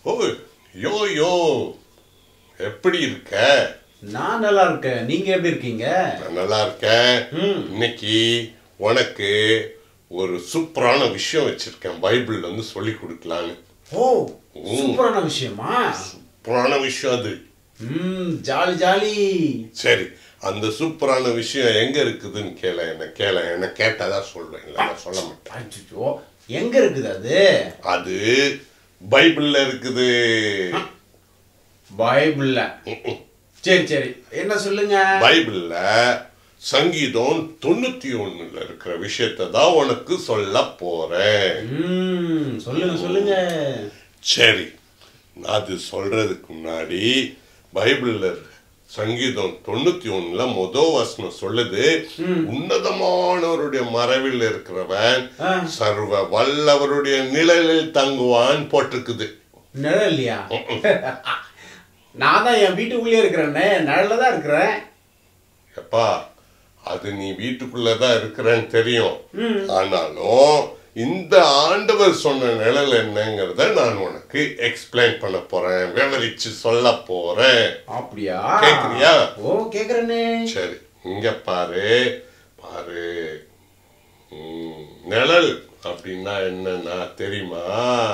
ஓ யோ யோ எப்படி இருக்க நான் நல்லா இருக்கேன் நீங்க எப்படி இருக்கீங்க நான் நல்லா இருக்கேன் ம். இன்னைக்கு உனக்கு ஒரு சூப்பரான விஷயம் வச்சிருக்கேன் பைபிள்ல இருந்து சொல்லி கொடுக்கலான்னு ஓ சூப்பரான விஷயமா சூப்பரான விஷயம் அது ம் ஜாலி ஜாலி சரி அந்த சூப்பரான விஷயம் எங்க இருக்குதுன்னு கேள என்ன கேள என்ன கேட்டாதான் சொல்றேன் இல்லை நான் சொல்ல மாட்டேன் அச்சோ எங்க இருக்குது அது அது பைபிள்ல இருக்குது பைபிள்ல ம்ம். சரி சரி என்ன சொல்லுங்க பைபிள்ல சங்கீதம் தொண்ணூத்தி ஒண்ணுல இருக்கிற விஷயத்தை தான் உனக்கு சொல்ல போறேன் ம் சொல்லுங்க சொல்லுங்க சரி அது சொல்றதுக்கு முன்னாடி பைபிள்ல சங்கீதம் தொண்ணூத்தி ஒண்ணுல மொத வசனம் சொல்லுது உன்னதமானவருடைய மறைவில் இருக்கிறவன் ஆ. சர்வ வல்லவருடைய நிழலில் தங்குவான் போட்டிருக்குது நிழல் இல்லையா நான் தான் என் வீட்டுக்குள்ளேயே இருக்கிறேன்னே நிழல்ல தான் இருக்கிறேன் எப்பா அது நீ வீட்டுக்குள்ளதான் இருக்கிறேன்னு தெரியும் ஆனாலும் இந்த ஆண்டவர் சொன்ன நிழல் என்னங்கிறத நான் உனக்கு எக்ஸ்பிளைன் பண்ண போறேன் விவரிச்சு சொல்ல போறேன் அப்படியா கேக்குறியா? ஓ கேக்குறேனே சரி இங்க பாரு பாரு ம், நிழல் அப்படின்னா என்னன்னா தெரியுமா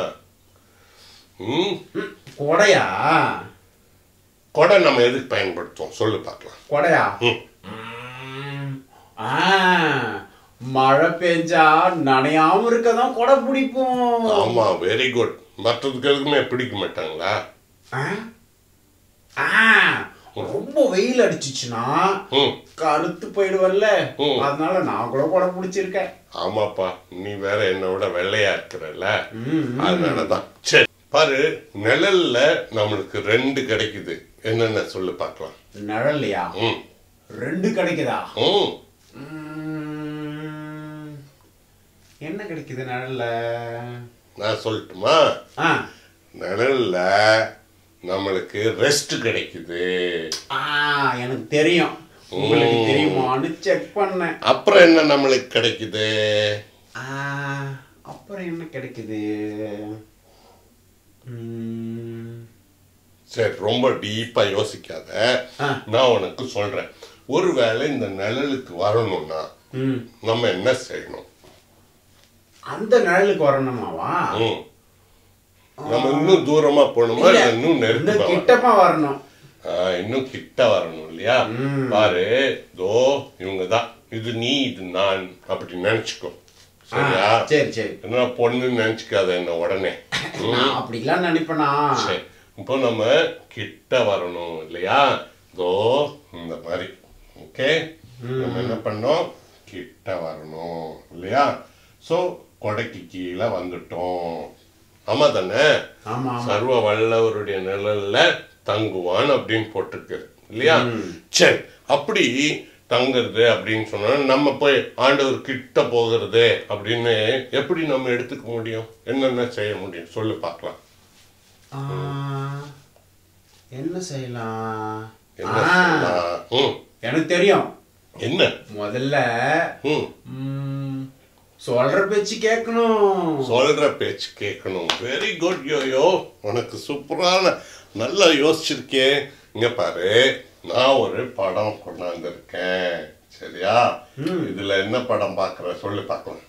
ம் ம், கொடையா கொடை நம்ம எதுக்கு பயன்படுத்துவோம் சொல்லு பார்க்கலாம் கொடையா ம். ம், ஆ, மழை பெஞ்சா நனையாம இருக்கதான் கொடை பிடிப்போம் ஆமா வெரி குட் மற்றதுக்கு எதுக்குமே பிடிக்க மாட்டாங்களா ஆ? ஆ, ரொம்ப வெயில் அடிச்சுச்சுன்னா ம் கருத்து போயிடுவல்ல ம். அதனால நான் கூட கொடை பிடிச்சிருக்கேன் ஆமாப்பா நீ வேற என்னோட வெள்ளையா இருக்கிறல்ல ம், ம். அதனாலதான் சரி பாரு நிழல்ல நம்மளுக்கு ரெண்டு கிடைக்குது என்னென்ன சொல்லு பார்க்கலாம் நிழல்லையா ம் ரெண்டு கிடைக்குதா ம் ம், என்ன கிடைக்குது நிழல்ல நான் சொல்லட்டுமா ஆ நிழல்ல நம்மளுக்கு ரெஸ்ட் கிடைக்குது ஆ எனக்கு தெரியும் உங்களுக்கு தெரியுமான்னு செக் பண்ணேன் அப்புறம் என்ன நம்மளுக்கு கிடைக்குது ஆ, அப்புறம் என்ன கிடைக்குது ம், சரி ரொம்ப டீப்பா யோசிக்காத ஆ. நான் உனக்கு சொல்றேன் ஒருவேளை இந்த நிழலுக்கு வரணும்னா ம். நம்ம என்ன செய்யணும் அந்த நிழலுக்கு வரணுமாவா ம். நம்ம இன்னும் தூரமா போகணுமா இல்ல, இல்ல இன்னும் இன்னும் நெருக்கமா கிட்டமா வரணும் ஆ, இன்னும் கிட்ட வரணும் இல்லையா ம். பாரு தோ இவங்க தான் இது நீ இது நான் அப்படி நினைச்சுக்கோ ஆ, சரியா சரி சரி என்ன பொண்ணுன்னு நினைச்சுக்காத என்ன உடனே ம். நான் அப்படிலாம் நினைப்பேனா சரி இப்போ நம்ம கிட்ட வரணும் இல்லையா தோ இந்த மாதிரி ஓகே நம்ம என்ன பண்ணோம் கிட்ட வரணும் இல்லையா ஸோ கொடைக்கு கீழே வந்துட்டோம் ஆமா தானே ஆமா ஆமா சர்வ வல்லவருடைய நிழல்ல தங்குவான் அப்படின்னு போட்டிருக்கு இல்லையா சரி அப்படி தங்குறது அப்படின்னு சொன்னா நம்ம போய் ஆண்டவர் கிட்ட போகிறது அப்படின்னு எப்படி நம்ம எடுத்துக்க முடியும் என்னென்ன செய்ய முடியும் சொல்லு பார்க்கலாம் ஆ, என்ன செய்யலாம் என்ன ஆ, செய்யலாம்? ம், எனக்கு தெரியும் என்ன முதல்ல ம், ம், சொல்ற பேச்சு கேட்கணும் சொல்ற பேச்சு கேட்கணும் வெரி குட் யோயோ உனக்கு சூப்பரான நல்லா யோசிச்சிருக்கே இங்க பாரு நான் ஒரு படம் கொண்டாந்துருக்கேன் சரியா இதுல என்ன படம் பார்க்கற சொல்லு பார்க்கலாம்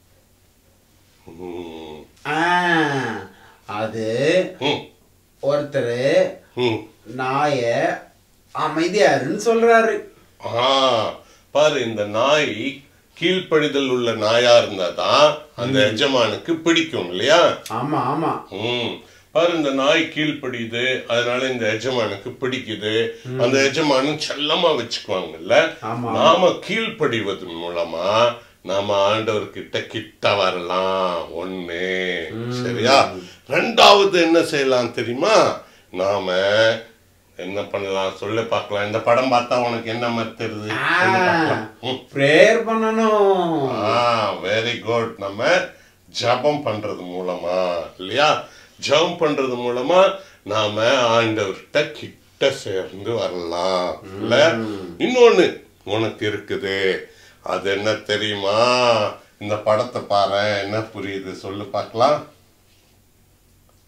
ம், ஆ, அது ம், ஒருத்தர் ம். நாய அமைதியாருன்னு சொல்றாரு ஆ பாரு இந்த நாய் கீழ்ப்படிதல் உள்ள நாயா இருந்தாதான் அந்த எஜமானுக்கு பிடிக்கும் இல்லையா ஆமா ஆமா ம் பாரு இந்த நாய் கீழ்ப்படியுது அதனால இந்த எஜமானுக்கு பிடிக்குது அந்த எஜமானும் செல்லமா வச்சுக்குவாங்கல்ல ஆமா. நாம கீழ்ப்படிவதன் மூலமா நாம ஆண்டவர்கிட்ட கிட்ட வரலாம் ஒண்ணு சரியா ரெண்டாவது என்ன செய்யலாம் தெரியுமா நாம என்ன பண்ணலாம் சொல்லு பார்க்கலாம் இந்த படம் பார்த்தா உனக்கு என்ன மாதிரி தெரியுது சொல்லு பார்க்கலாம். ம். ப்ரேயர் பண்ணணும் ஆ வெரி குட் நம்ம ஜெபம் பண்றது மூலமா இல்லையா ஜெபம் பண்றது மூலமா நாம ஆண்டவர்கிட்ட கிட்ட சேர்ந்து வரலாம் இல்ல இன்னொன்னு உனக்கு இருக்குது அது என்ன தெரியுமா இந்த படத்தை பாரு என்ன புரியுது சொல்லு பார்க்கலாம்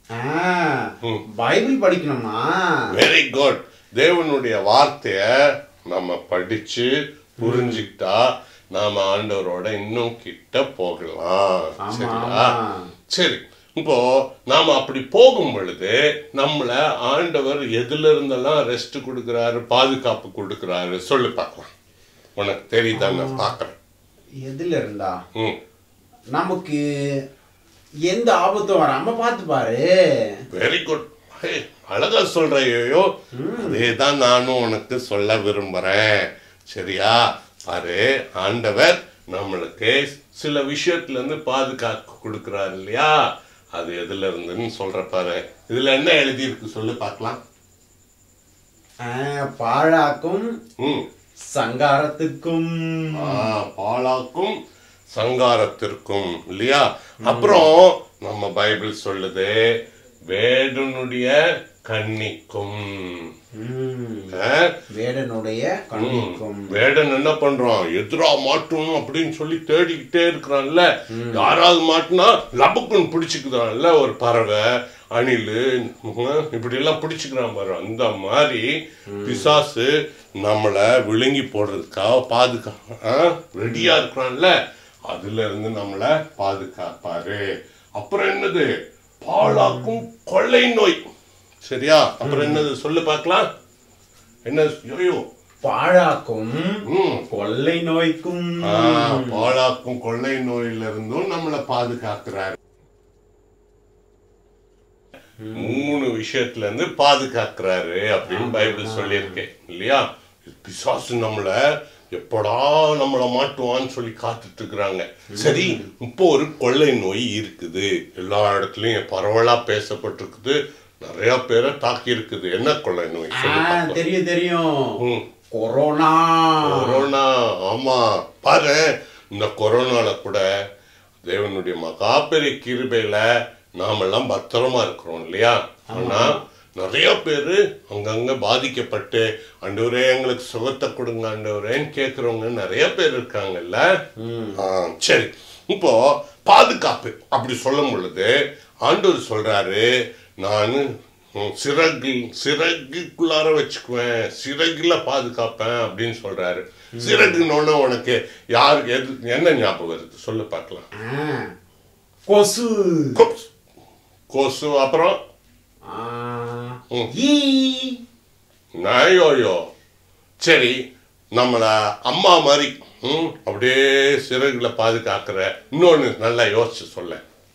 ஆ, பைபிள் படிக்கணுமா வெரி குட் தேவனுடைய வார்த்தைய நம்ம படிச்சு புரிஞ்சுக்கிட்டா நாம ஆண்டவரோட இன்னும் கிட்ட போகலாம் ஆமா, சரியா ஆமா. சரி இப்போ நாம அப்படி போகும் பொழுது நம்மள ஆண்டவர் எதுல இருந்தெல்லாம் ரெஸ்ட் கொடுக்கறாரு பாதுகாப்பு கொடுக்கறாரு சொல்லு பார்க்கலாம் உனக்கு தெரியுதா நான் பார்க்கறேன் எதுல இருந்தா ம் நமக்கு எந்த ஆபத்தும் வராம பார்த்து பாரு வெரி குட் அழகா சொல்றையோ அதே தான் நானும் உனக்கு சொல்ல விரும்புறேன் சரியா பாரு ஆண்டவர் நம்மளுக்கு சில விஷயத்துல இருந்து பாதுகாப்பு கொடுக்கறாரு இல்லையா அது எதுல இருந்துன்னு சொல்ற பாரு இதுல என்ன எழுதி இருக்கு சொல்லு பார்க்கலாம் ஆ, பாழாக்கும் ம் சங்காரத்துக்கும் ஆ, பாழாக்கும் சங்காரத்திற்கும் இல்லையா அப்புறம் நம்ம பைபிள் சொல்லுது வேடனுடைய கண்ணிக்கும் ம், ஆ? வேடனுடைய கண்ணிக்கும் வேடன் என்ன பண்றான் எதிரா மாட்டணும் அப்படின்னு சொல்லி தேடிக்கிட்டே இருக்கிறான்ல யாராவது மாட்டினா லபக்குன்னு பிடிச்சுக்குதான்ல ஒரு பறவை அணில் இப்படி எல்லாம் பிடிச்சுக்கிறான் பாரு அந்த மாதிரி பிசாசு நம்மளை விழுங்கி போடுறதுக்காக பாதுகா ரெடியா இருக்கிறான்ல அதுல இருந்து நம்மளை பாதுகாப்பாரு அப்புறம் என்னது பாழாக்கும் கொள்ளை நோய் சரியா அப்புறம் என்னது சொல்லு பார்க்கலாம் என்ன யோயோ பாழாக்கும் ம் கொள்ளை நோய்க்கும் ஆ, பாழாக்கும் கொள்ளை நோயிலிருந்தும் நம்மளை பாதுகாக்கிறார் மூணு விஷயத்துல இருந்து பாதுகாக்கிறாரு அப்படின்னு பைபிள் சொல்லியிருக்கேன் இல்லையா பிசாசு நம்மள எப்படா நம்மள மாட்டுவான்னு சொல்லி காத்துட்டு இருக்கிறாங்க சரி இப்போ ஒரு கொள்ளை நோய் இருக்குது எல்லா இடத்துலயும் பரவலா பேசப்பட்டிருக்குது நிறைய பேரை தாக்கி இருக்குது என்ன கொள்ளை நோய் ஆ, சொல்லு பார்க்கலாம். தெரியும் தெரியும் ம். கொரோனா கொரோனா ஆமா பாரு இந்த கொரோனால கூட தேவனுடைய மகா பெரிய கிருபையில நாமெல்லாம் பத்திரமா இருக்கிறோம் இல்லையா ஆனா நிறைய பேரு அங்கங்க பாதிக்கப்பட்டு ஆண்டவரே எங்களுக்கு சுகத்தை கொடுங்க ஆண்டவரேன்னு கேக்குறவங்க நிறைய பேர் இருக்காங்கல்ல ஆ, சரி இப்போ பாதுகாப்பு அப்படி சொல்லும் பொழுது ஆண்டவர் சொல்றாரு நான் சிறகு சிறகுக்குள்ளார வச்சுக்குவேன் சிறகுல பாதுகாப்பேன் அப்படின்னு சொல்றாரு சிறகுன்னொன்னு உனக்கு யார் எது என்ன ஞாபகம் வருது சொல்லு பார்க்கலாம் ஆ, கொசு கொசு. கொசு அப்புறம் ஆ, ம். ஈ நாயோயோ சரி நம்மள அம்மா மாதிரி ம், அப்படியே சிறகுல பாதுகாக்கிற இன்னொன்னு நல்லா யோசிச்சு சொல்ல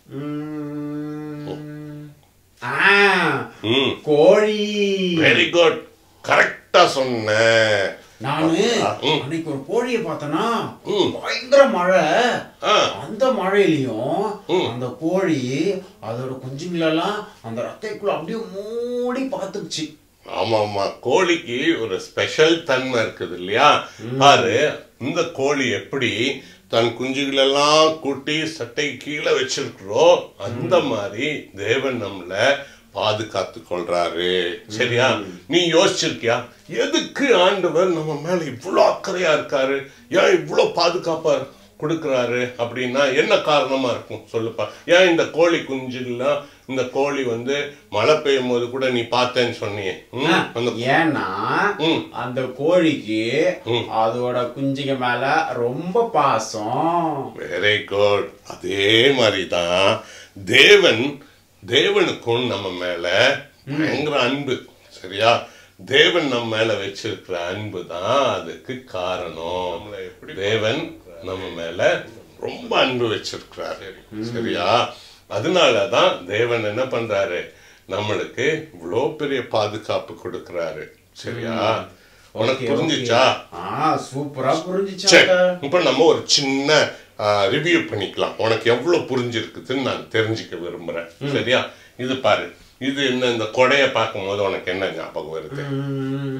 ம். ஆ, ம் கோழி வெரி குட் கரெக்டா சொன்ன நானு ம். அன்னைக்கு ஒரு கோழியை பார்த்தனா ம். பயங்கர மழை ஆ அந்த மழையிலயும் ம். அந்த கோழி அதோட குஞ்சுங்களெல்லாம் அந்த ரத்தைக்குள்ள அப்படியே மூடி பார்த்துக்குச்சு ஆமா ஆமா கோழிக்கு ஒரு ஸ்பெஷல் தன்மை இருக்குது இல்லையா பாரு இந்த கோழி எப்படி தன் குஞ்சுகளெல்லாம் கூட்டி சட்டை கீழே வச்சிருக்கிறோ அந்த மாதிரி தேவன் நம்மள பாதுகாத்து கொள்றாரு சரியா நீ யோசிச்சிருக்கியா எதுக்கு ஆண்டவர் நம்ம மேல இவ்வளோ அக்கறையா இருக்காரு ஏன் இவ்வளோ பாதுகாப்பா கொடுக்கறாரு அப்படின்னா என்ன காரணமா இருக்கும் சொல்லுப்பா ஏன் இந்த கோழி குஞ்சுலாம் இந்த கோழி வந்து மழை பெய்யும் போது கூட நீ பார்த்தேன்னு சொன்னியே ம்? அந்த ஏன்னா ம். அந்த கோழிக்கு ம். அதோட குஞ்சுங்க மேல ரொம்ப பாசம் வெரி குட் அதே மாதிரி தான் தேவன் தேவனுக்கும் நம்ம மேல பயங்கர அன்பு சரியா தேவன் நம்ம மேல வச்சிருக்கிற அன்பு தான் அதுக்கு காரணம் தேவன் நம்ம மேல ரொம்ப அன்பு வச்சிருக்கிறாரு சரியா அதனாலதான் தேவன் என்ன பண்றாரு நம்மளுக்கு இவ்வளோ பெரிய பாதுகாப்பு கொடுக்கறாரு சரியா உனக்கு Okay, புரிஞ்சுச்சா okay. ஆ சூப்பரா சரி புரிஞ்சுச்சாக்கா இப்போ நம்ம ஒரு சின்ன ரிவ்யூ பண்ணிக்கலாம் உனக்கு எவ்வளவு புரிஞ்சிருக்குதுன்னு நான் தெரிஞ்சுக்க விரும்புறேன் சரியா இது பாரு இது என்ன இந்த கொடையை பார்க்கும்போது உனக்கு என்ன ஞாபகம் வருது ம்.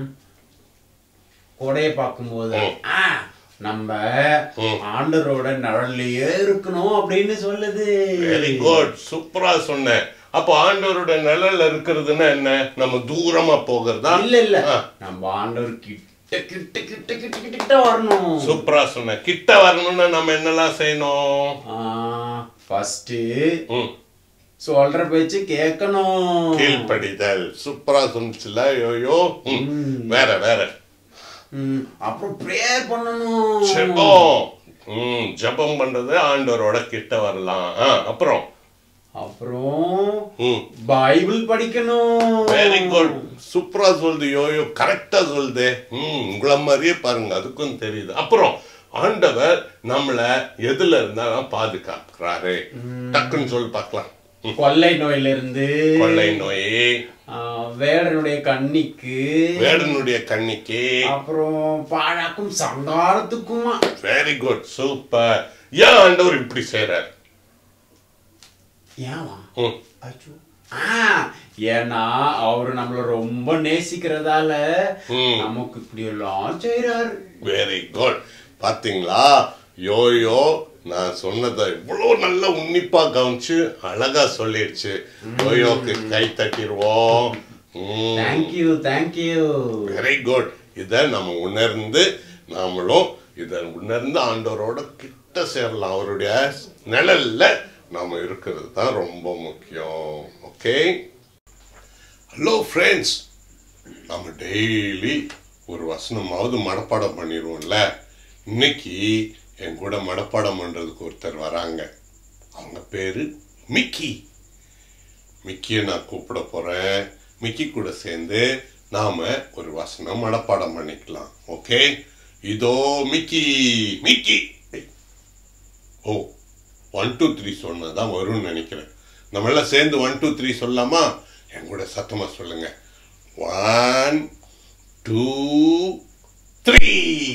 கொடையை பார்க்கும்போது ம். ஆ, நம்ம ம். ஆண்டரோட நிழல்லையே இருக்கணும் அப்படின்னு சொல்லுது வெரி குட் சூப்பரா சொன்னேன் அப்போ ஆண்டவரோட நிழல்ல இருக்கிறதுன்னா என்ன நம்ம தூரமா போகிறதா இல்ல இல்ல ஆ. நம்ம ஆண்டவர் கிட்ட கிட்ட கிட்ட கிட்ட கிட்ட கிட்ட வரணும் சூப்பரா சொன்ன கிட்ட வரணும்னா நம்ம என்னெல்லாம் செய்யணும் ஃபர்ஸ்ட் ம் சொல்ற பேச்சு கேட்கணும் கீழ்ப்படிதல் சூப்பரா சொன்னுச்சுல யோயோ ம், வேற வேற ம், அப்புறம் ப்ரேயர் பண்ணணும் ஜெபம் ம் ஜெபம் பண்றது ஆண்டவரோட கிட்ட வரலாம் ஆ, அப்புறம் அப்புறம் ம் பைபிள் படிக்கணும் வெரி குட் சூப்பரா சொல்லுது யோயோ கரெக்டா சொல்லுது ம் உங்களை மாதிரியே பாருங்க அதுக்கும் தெரியுது அப்புறம் ஆண்டவர் நம்மள எதுல இருந்தாலும் பாதுகாக்கிறாரு டக்குன்னு சொல்லி பார்க்கலாம் ம். கொள்ளை நோயில இருந்து கொள்ளை நோய் வேடனுடைய கண்ணிக்கு வேடனுடைய கண்ணிக்கு அப்புறம் பாழாக்கும் சங்காரத்துக்குமா வெரி குட் சூப்பர் ஏன் ஆண்டவர் இப்படி செய்றார் ஏவா ம் அச்சோ. ஆ ஏன்னா அவரு நம்மள ரொம்ப நேசிக்கிறதால ம். நமக்கு இப்படி எல்லாம் செய்யறாரு வெரி குட் பாத்தீங்களா யோயோ நான் சொன்னதை இவ்வளோ நல்லா உன்னிப்பா கவனிச்சு அழகா சொல்லிடுச்சு யோயோக்கு கை தட்டிடுவோம் தேங்க்யூ தேங்க்யூ வெரி குட் இதை நம்ம உணர்ந்து நாமளும் இதை உணர்ந்து ஆண்டவரோட கிட்ட சேரலாம் அவருடைய நிழல்ல நாம இருக்கிறது தான் ரொம்ப முக்கியம் ஓகே ஹலோ ஃப்ரெண்ட்ஸ் நம்ம டெய்லி ஒரு வசனமாவது மனப்பாடம் பண்ணிடுவோம்ல இன்னைக்கு என் கூட மனப்பாடம் பண்றதுக்கு ஒருத்தர் வராங்க அவங்க பேரு மிக்கி மிக்கியை நான் கூப்பிட போறேன் மிக்கி கூட சேர்ந்து நாம ஒரு வசனம் மனப்பாடம் பண்ணிக்கலாம் ஓகே இதோ மிக்கி மிக்கி ஏய். ஓ ஒன் டூ த்ரீ சொன்னதான் வரும்னு நினைக்கிறேன் நம்ம எல்லாம் சேர்ந்து ஒன் டூ த்ரீ சொல்லலாமா என் கூட சத்தமா சொல்லுங்க ஒன் டூ த்ரீ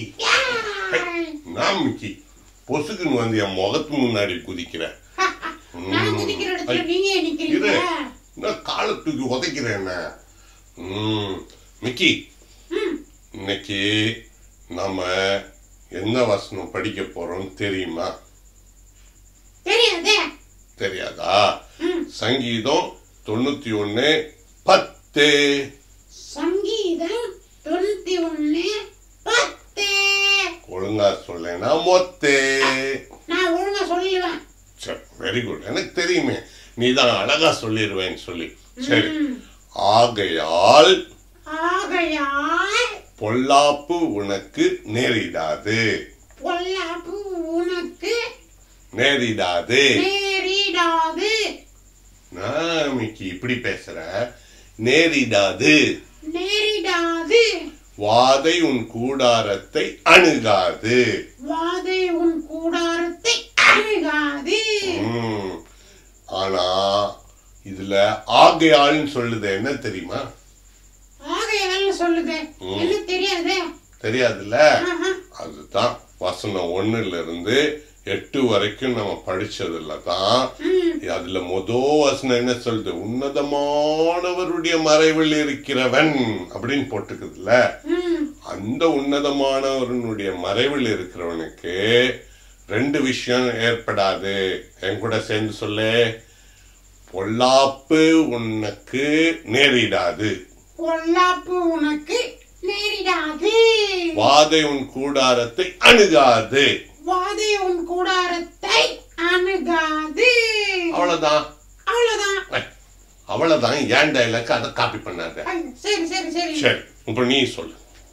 நான் மிக்கி பொசுக்குன்னு வந்து என் முகத்து முன்னாடி குதிக்கிறேன் நான் குதிக்கிற இடத்துல ஐ, நீங்க இரு நிக்கிறீங்க நான் காலை தூக்கி உதைக்கிறேன் என்ன ம் மிக்கி இன்னைக்கு நாம என்ன வசனம் படிக்க போறோம் தெரியுமா தெரியாதே தெரியாதா ம். சங்கீதம் தொண்ணூத்தி ஒண்ணு பத்து சங்கீதம் தொண்ணூத்தி ஒண்ணு பத்து ஒழுங்கா சொல்லேன்னா மொத்தே நான் ஒழுங்கா சொல்லுவேன் வெரி குட் எனக்கு தெரியுமே நீ தான் அழகா சொல்லிடுவேன்னு சொல்லி சரி ம். ஆகையால் ஆகையால் பொல்லாப்பு உனக்கு நேரிடாது பொல்லாப்பு உனக்கு நேரிடாது நேரிடாது நாமிக்கு இப்படி பேசுற நேரிடாது நேரிடாது வாதை உன் கூடாரத்தை அணுகாது வாதை உன் கூடாரத்தை அணுகாது ம். ஆனா இதுல ஆகையாள்னு சொல்லுது என்ன தெரியுமா ஆகையால் சொல்லுது ம். என்ன தெரியாதே தெரியாதுல்ல ஆஹா. அதுதான் வசனம் ஒண்ணுல இருந்து எட்டு வரைக்கும் நம்ம படிச்சதுல தான் ம். அதுல மொதோ வசனம் என்ன சொல்லுது உன்னதமானவருடைய மறைவில் இருக்கிறவன் அப்படின்னு போட்டுக்குதுல்ல ம். அந்த உன்னதமானவருடைய மறைவில் இருக்கிறவனுக்கு ரெண்டு விஷயம் ஏற்படாது என் கூட சேர்ந்து சொல்லு பொல்லாப்பு உனக்கு நேரிடாது பொல்லாப்பு உனக்கு நேரிடாது வாதை உன் கூடாரத்தை அணுகாது வாதை உன் கூடாரத்தை அணுகாது அவ்வளவுதான் அவ்வளவுதான் ஐ, அவ்வளவுதான் ஏன் டைலாக் அதை காப்பி பண்ணாத ஐ, சரி சரி சரி சரி இப்ப நீ சொல்லு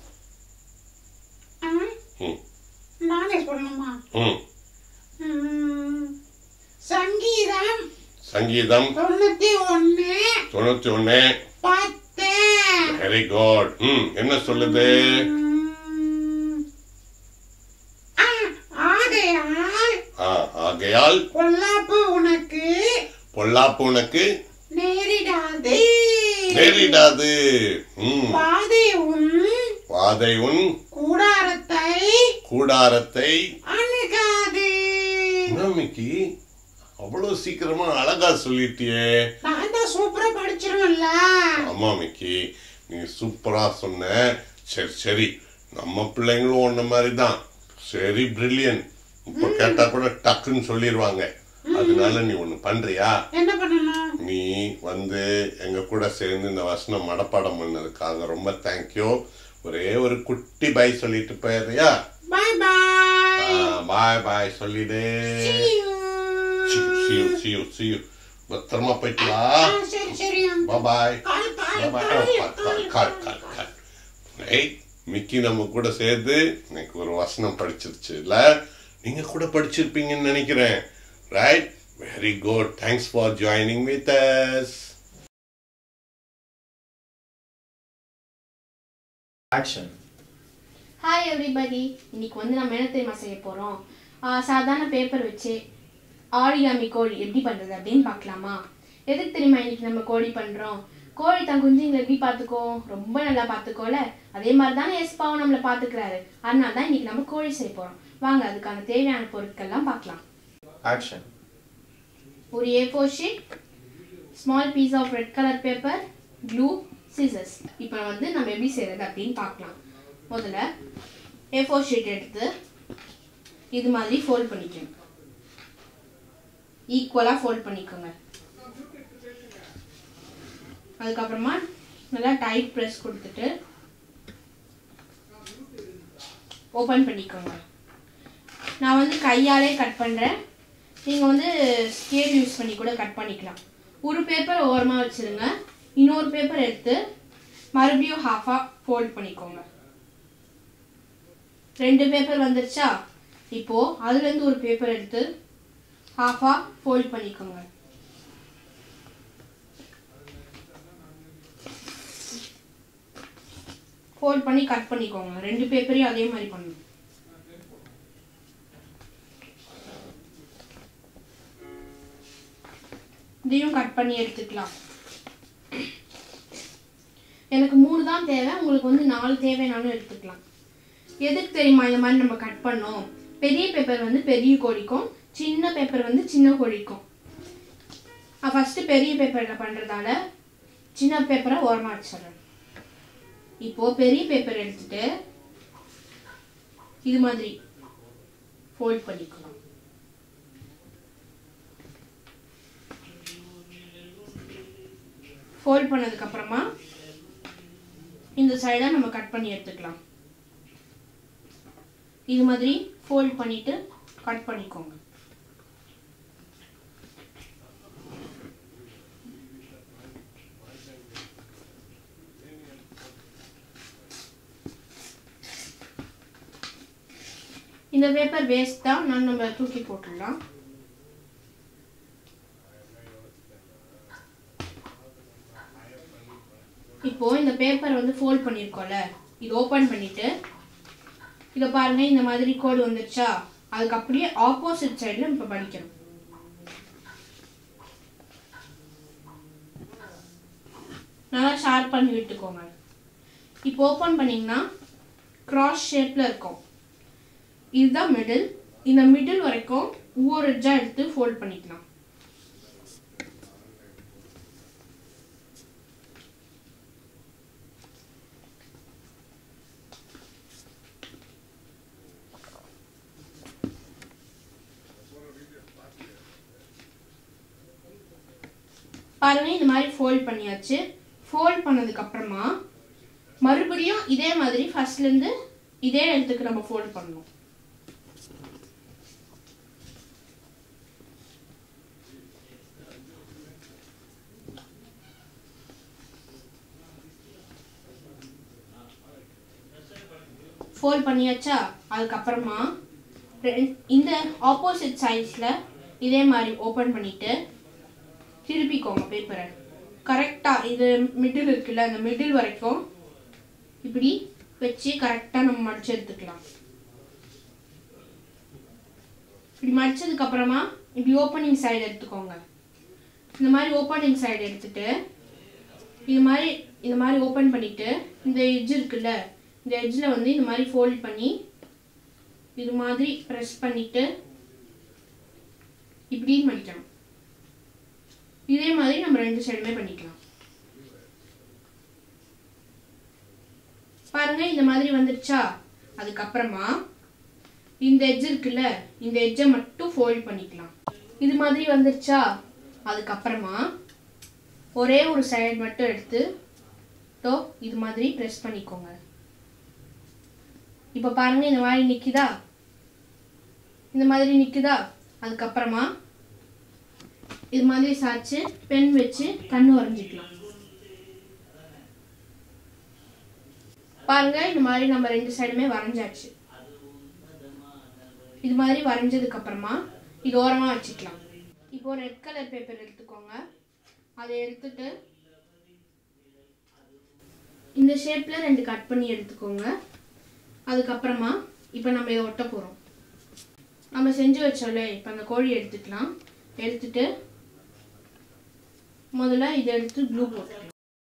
ஆ, ம் நானே சொல்லணுமா ம் ம். சங்கீதம் சங்கீதம் தொண்ணூத்தி ஒண்ணு தொண்ணூத்தி ஒண்ணு பத்து வெரி குட் ம் என்ன சொல்லுது ம். ஆ, ஆகையால் ஆ, ஆகையால் பொல்லாப்பு உனக்கு பொல்லாப்பு உனக்கு நேரிடாது நேரிடாது ம் வாதை உன் வாதை உன் கூடாரத்தை கூடாரத்தை அணுகாது நம்பிக்கை அவ்வளவு சீக்கிரமா அழகா சொல்லிட்டியே நான் தான் சூப்பரா படிச்சிருவேன்ல ஆமா மிக்கி நீ சூப்பரா சொன்ன சரி சரி நம்ம பிள்ளைங்களும் ஒன்ன மாதிரி தான் சரி பிரில்லியன் இப்ப கேட்டா கூட டக்குன்னு சொல்லிடுவாங்க அதனால நீ ஒண்ணு பண்றியா என்ன பண்ணணும் நீ வந்து எங்க கூட சேர்ந்து இந்த வசனம் மனப்பாடம் பண்ணதுக்காக ரொம்ப தேங்க்யூ ஒரே ஒரு குட்டி பை சொல்லிட்டு போயிடுறியா பை பாய் பாய் பாய் சொல்லிடு See you. See you, see you, see you, see you. பத்திரமா போயிட்டு வா ஆ, சரி சரி அங்கிள் பாய் கால் கால் பாய் கால் கால் கால் கால் ரைட் மிக்கி நம்ம கூட சேர்ந்து இன்னைக்கு ஒரு வசனம் படிச்சிருச்சு இல்ல நீங்க கூட படிச்சிருப்பீங்கன்னு நினைக்கிறேன் right very good thanks for joining with us action hi everybody இன்னைக்கு வந்து நம்ம என்ன தெரியுமா செய்ய போகிறோம் சாதாரண பேப்பர் வச்சு ஆரிகாமி கோழி எப்படி பண்ணுறது அப்படின்னு பார்க்கலாமா எதுக்கு தெரியுமா இன்னைக்கு நம்ம கோழி பண்ணுறோம் கோழி தன் குஞ்சுங்களை எப்படி பார்த்துக்கோ ரொம்ப நல்லா பார்த்துக்கோல அதே மாதிரி தானே எஸ்பாவும் நம்மளை பார்த்துக்கிறாரு அதனால தான் இன்னைக்கு நம்ம கோழி செய்ய போகிறோம் வாங்க அதுக்கான தேவையான பொருட்கள்லாம் பார்க்கலாம் ஆக்ஷன் ஒரு A four sheet small piece of red colour paper glue scissors இப்போ வந்து நம்ம எப்படி செய்கிறது அப்படின்னு பார்க்கலாம் முதல்ல ஏ ஃபோர் ஷீட் எடுத்து இது மாதிரி ஃபோல்ட் பண்ணிக்கணும் ஈக்குவலாக ஃபோல்ட் பண்ணிக்கோங்க அதுக்கப்புறமா நல்லா டைட் ப்ரெஸ் கொடுத்துட்டு ஓப்பன் பண்ணிக்கோங்க நான் வந்து கையாலே கட் பண்ணுறேன் நீங்கள் வந்து ஸ்கேல் யூஸ் பண்ணி கூட கட் பண்ணிக்கலாம் ஒரு பேப்பர் ஓரமாக வச்சுருங்க இன்னொரு பேப்பர் எடுத்து மறுபடியும் ஹாஃபாக ஃபோல்ட் பண்ணிக்கோங்க ரெண்டு பேப்பர் வந்துருச்சா இப்போது அதுலேருந்து ஒரு பேப்பர் எடுத்து ஹாஃபாக ஃபோல்ட் பண்ணிக்கோங்க ஃபோல்ட் பண்ணி கட் பண்ணிக்கோங்க ரெண்டு பேப்பரையும் அதே மாதிரி பண்ணணும் இதையும் கட் பண்ணி எடுத்துக்கலாம் எனக்கு மூணு தான் தேவை உங்களுக்கு வந்து நாலு தேவைனாலும் எடுத்துக்கலாம் எதுக்கு தெரியுமா இந்த மாதிரி நம்ம கட் பண்ணோம் பெரிய பேப்பர் வந்து பெரிய கோழிக்கும் சின்ன பேப்பர் வந்து சின்ன கோழிக்கும் ஃபஸ்ட்டு பெரிய பேப்பரில் பண்ணுறதால சின்ன பேப்பரை ஓரமாக வச்சிடுறேன் இப்போது பெரிய பேப்பர் எடுத்துட்டு இது மாதிரி ஃபோல்ட் பண்ணிக்கலாம் ஃபோல்ட் பண்ணதுக்கு அப்புறமா இந்த சைடை நம்ம கட் பண்ணி எடுத்துக்கலாம் இது மாதிரி ஃபோல்ட் பண்ணிட்டு கட் பண்ணிக்கோங்க இந்த பேப்பர் வேஸ்ட் தான் நான் நம்ம தூக்கி போட்டுடலாம் இப்போ இந்த பேப்பர் வந்து ஃபோல்ட் பண்ணியிருக்கோம்ல இது ஓப்பன் பண்ணிட்டு இதை பாருங்க இந்த மாதிரி கோடு வந்துருச்சா அதுக்கு அப்படியே ஆப்போசிட் சைடில் இப்போ படிக்கணும் நல்லா ஷார்ப் பண்ணி விட்டுக்கோங்க இப்போ ஓப்பன் பண்ணிங்கன்னா கிராஸ் ஷேப்பில் இருக்கும் இதுதான் மிடில் இந்த மிடில் வரைக்கும் ஒவ்வொரு எட்ஜாக எடுத்து ஃபோல்ட் பண்ணிக்கலாம் பாருங்க இந்த மாதிரி ஃபோல்ட் பண்ணியாச்சு ஃபோல்ட் பண்ணதுக்கு அப்புறமா மறுபடியும் இதே மாதிரி ஃபர்ஸ்ட்ல இருந்து இதே இடத்துக்கு நம்ம ஃபோல்ட் பண்ணணும் ஃபோல்ட் பண்ணியாச்சா அதுக்கப்புறமா ரெ- இந்த ஆப்போசிட் சைட்ஸில் இதே மாதிரி ஓப்பன் பண்ணிட்டு திருப்பிக்கோங்க பேப்பரை கரெக்டாக இது மிடில் இருக்குல்ல அந்த மிடில் வரைக்கும் இப்படி வச்சு கரெக்டாக நம்ம மடிச்சு எடுத்துக்கலாம் இப்படி மடிச்சதுக்கு அப்புறமா இப்படி ஓப்பனிங் சைடு எடுத்துக்கோங்க இந்த மாதிரி ஓப்பனிங் சைடு எடுத்துட்டு இது மாதிரி இந்த மாதிரி ஓப்பன் பண்ணிட்டு இந்த எட்ஜ் இருக்குல்ல இந்த எட்ஜில் வந்து இந்த மாதிரி ஃபோல்ட் பண்ணி இது மாதிரி ப்ரெஸ் பண்ணிட்டு இப்படி மடிக்கணும் இதே மாதிரி நம்ம ரெண்டு சைடுமே பண்ணிக்கலாம் பாருங்க இந்த மாதிரி வந்துருச்சா அதுக்கப்புறமா இந்த எட்ஜ் இருக்குல்ல இந்த எட்ஜை மட்டும் ஃபோல்ட் பண்ணிக்கலாம் இது மாதிரி வந்துருச்சா அதுக்கப்புறமா ஒரே ஒரு சைடு மட்டும் எடுத்து தோ இது மாதிரி ப்ரெஸ் பண்ணிக்கோங்க இப்போ பாருங்க இந்த மாதிரி நிக்குதா இந்த மாதிரி நிக்குதா அதுக்கப்புறமா இது மாதிரி சாய்ச்சு பென் வச்சு கண்ணு வரைஞ்சிக்கலாம் பாருங்க இந்த மாதிரி நம்ம ரெண்டு சைடுமே வரைஞ்சாச்சு இது மாதிரி வரைஞ்சதுக்கு அப்புறமா இது ஓரமா வச்சுக்கலாம் இப்போ ரெட் கலர் பேப்பர் எடுத்துக்கோங்க அதை எடுத்துட்டு இந்த ஷேப்ல ரெண்டு கட் பண்ணி எடுத்துக்கோங்க அதுக்கப்புறமா இப்போ நம்ம இதை ஒட்ட போறோம் நம்ம செஞ்சு வச்சோம்ல இப்போ அந்த கோழி எடுத்துக்கலாம் எடுத்துட்டு முதல்ல இதை எடுத்து க்ளூ போட்டுக்கலாம்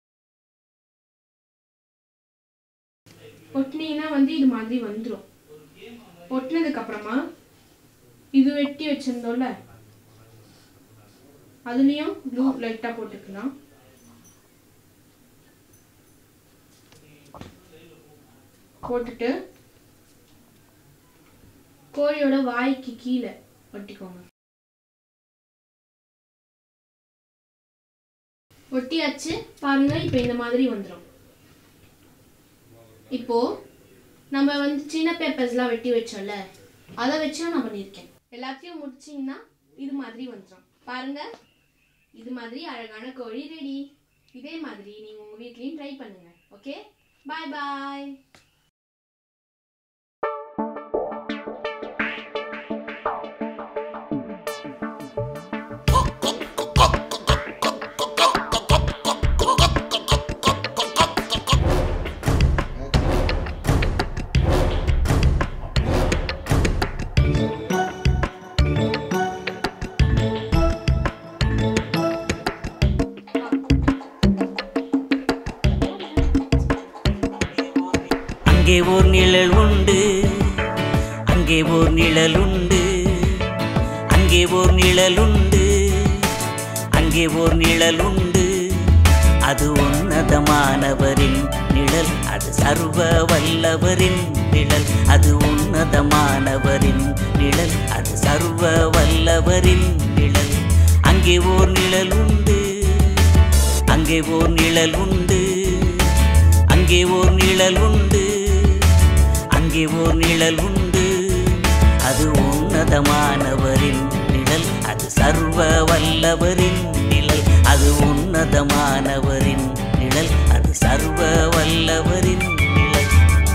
ஒட்டினீங்கன்னா வந்து இது மாதிரி வந்துடும் ஒட்டினதுக்கு அப்புறமா இது வெட்டி வச்சிருந்தோம்ல அதுலேயும் ப்ளூ லைட்டாக போட்டுக்கலாம் போட்டுட்டு கோழியோட வாய்க்கு கீழே ஒட்டிக்கோங்க ஒட்டியாச்சு பாருங்க இப்போ இந்த மாதிரி வந்துடும் இப்போ நம்ம வந்து சின்ன பேப்பர்ஸ்லாம் வெட்டி வச்சோம்ல அதை வச்சும் நான் பண்ணியிருக்கேன் எல்லாத்தையும் முடிச்சிங்கன்னா இது மாதிரி வந்துடும் பாருங்க இது மாதிரி அழகான கோழி ரெடி இதே மாதிரி நீங்கள் உங்கள் வீட்லேயும் ட்ரை பண்ணுங்க ஓகே பாய் பாய் அங்கே ஓர் நிழல் உண்டு அங்கே ஓர் நிழல் உண்டு அங்கே ஓர் நிழல் உண்டு அங்கே ஓர் நிழல் உண்டு அது உன்னதமானவரின் நிழல் அது சர்வ வல்லவரின் நிழல் அது உன்னதமானவரின் நிழல் அது சர்வ வல்லவரின் நிழல் அங்கே ஓர் நிழல் உண்டு அங்கே ஓர் நிழல் உண்டு அங்கே ஓர் நிழல் உண்டு அங்கே ஓர் நிழல் உண்டு அது உன்னதமானவரின் நிழல் அது சர்வ வல்லவரின் நிழல் அது உன்னதமானவரின் நிழல் அது சர்வ வல்லவரின் நிழல்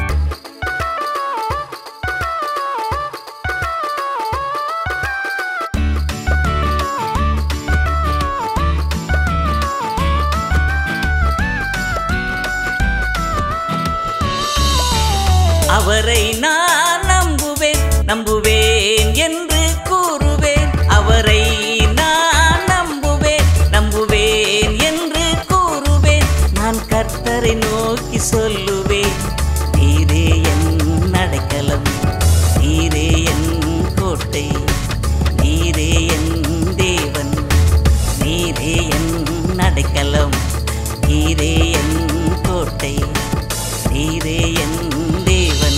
அவரை நான் நம்புவேன் நம்புவேன் என்று கூறுவேன் அவரை நான் நம்புவேன் நம்புவேன் என்று கூறுவேன் நான் கர்த்தரை நோக்கி சொல்லுவேன் நீரே என் அடைக்கலம் நீரே என் கோட்டை நீரே என் தேவன் நீரே என் அடைக்கலம் நீரே என் கோட்டை நீரே என் தேவன்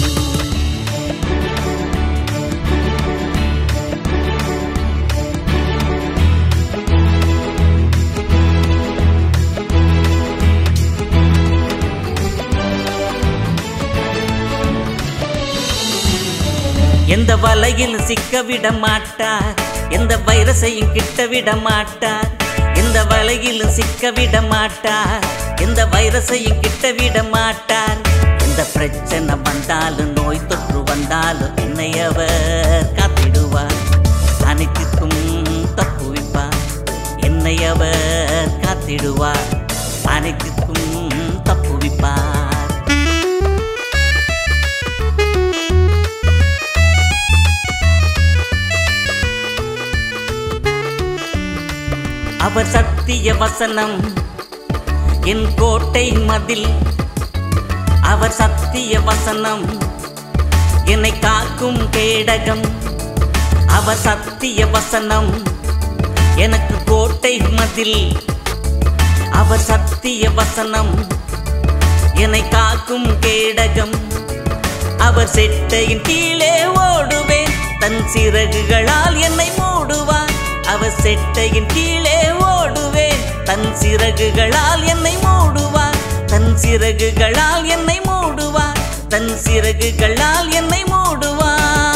எந்த வலையில் சிக்க விட மாட்டார் எந்த வைரஸையும் கிட்ட விட மாட்டார் எந்த வலையில் சிக்க விட மாட்டார் எந்த வைரஸையும் கிட்ட விட மாட்டார் எந்த பிரச்சனை வந்தாலும் நோய் தொற்று வந்தாலும் என்னை அவர் காத்திடுவார் அனைத்துக்கும் தப்புவிப்பார் என்னை அவர் காத்திடுவார் அனைத்துக்கும் தப்புவிப்பார் அவர் சத்திய வசனம் என் கோட்டை மதில் அவர் சத்திய வசனம் என்னை காக்கும் கேடகம் அவர் சத்திய வசனம் எனக்கு கோட்டை மதில் அவர் சத்திய வசனம் என்னை காக்கும் கேடகம் அவர் செட்டையின் கீழே ஓடுவேன் தன் சிறகுகளால் என்னை மூடுவார் அவர் செட்டையின் கீழே ஓடுவேன் தன் சிறகுகளால் என்னை மூடுவார் தன் சிறகுகளால் என்னை மூடுவார் தன் சிறகுகளால் என்னை மூடுவார்